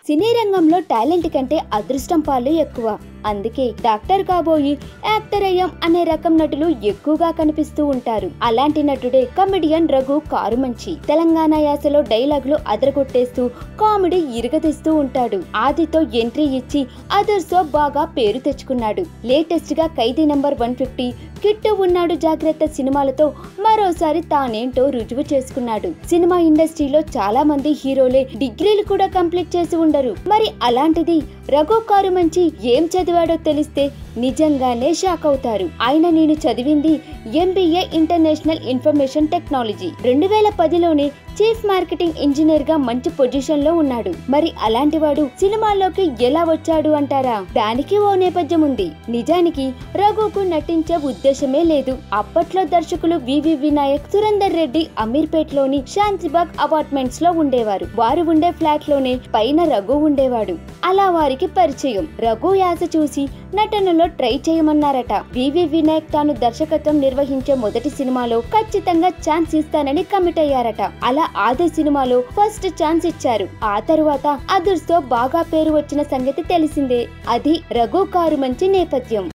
సినీ రంగంలో టాలెంట్ కంటే అదృష్టం పాలు ఎక్కువ అందుకే డాక్టర్ కాబోయి యాక్టర్ అయ్యాం అనే రకం నటులు ఎక్కువగా కనిపిస్తూ ఉంటారు అలాంటి నటుడే కమెడియన్ రఘు కారుమంచి తెలంగాణ యాసలో డైలాగులు అదరగొట్టేస్తూ కామెడీ ఇరగదీస్తూ ఉంటాడు ఆదితో ఎంట్రీ ఇచ్చి అదర్స్ తో బాగా పేరు తెచ్చుకున్నాడు లేటెస్ట్ గా Khaidi number one fifty Kittu Unnadu Jagratha సినిమాలతో మరోసారి తానేంటో రుజువు చేసుకున్నాడు సినిమా ఇండస్ట్రీలో చాలా మంది హీరోలే డిగ్రీలు కూడా కంప్లీట్ చేసి ఉండరు మరి అలాంటిది రఘు కారు మంచి ఏం చదివాడో తెలిస్తే నిజంగానే షాక్ అవుతారు ఆయన నేను చదివింది ఎంబీఏ ఇంటర్నేషనల్ ఇన్ఫర్మేషన్ టెక్నాలజీ రెండు వేల పదిలోనే చీఫ్ మార్కెటింగ్ ఇంజనీర్ గా మంచి పొజిషన్ లో ఉన్నాడు మరి అలాంటి వాడు సినిమాల్లోకి ఎలా వచ్చాడు అంటారా దానికి ఓ నేపథ్యం ఉంది నిజానికి రఘుకు నటించే ఉద్దేశమే లేదు అప్పట్లో దర్శకులు వివి వినాయక్ సురేందర్ రెడ్డి అమీర్పేట్ లోని శాంతిబాగ్ అపార్ట్మెంట్స్ లో ఉండేవారు వారు ఉండే ఫ్లాట్ లోనే పైన రఘు ఉండేవాడు అలా వారికి పరిచయం రఘు యాస చూసి నటనలో ట్రై చేయమన్నారట వివి వినాయక్ తాను దర్శకత్వం నిర్వహించే మొదటి సినిమాలో ఖచ్చితంగా ఛాన్స్ ఇస్తానని కమిట్ అయ్యారట అలా ఆది సినిమాలో ఫస్ట్ ఛాన్స్ ఇచ్చారు ఆ తరువాత అదుర్స్ తో బాగా పేరు వచ్చిన సంగతి తెలిసిందే అది రఘు కారు మంచి నేపథ్యం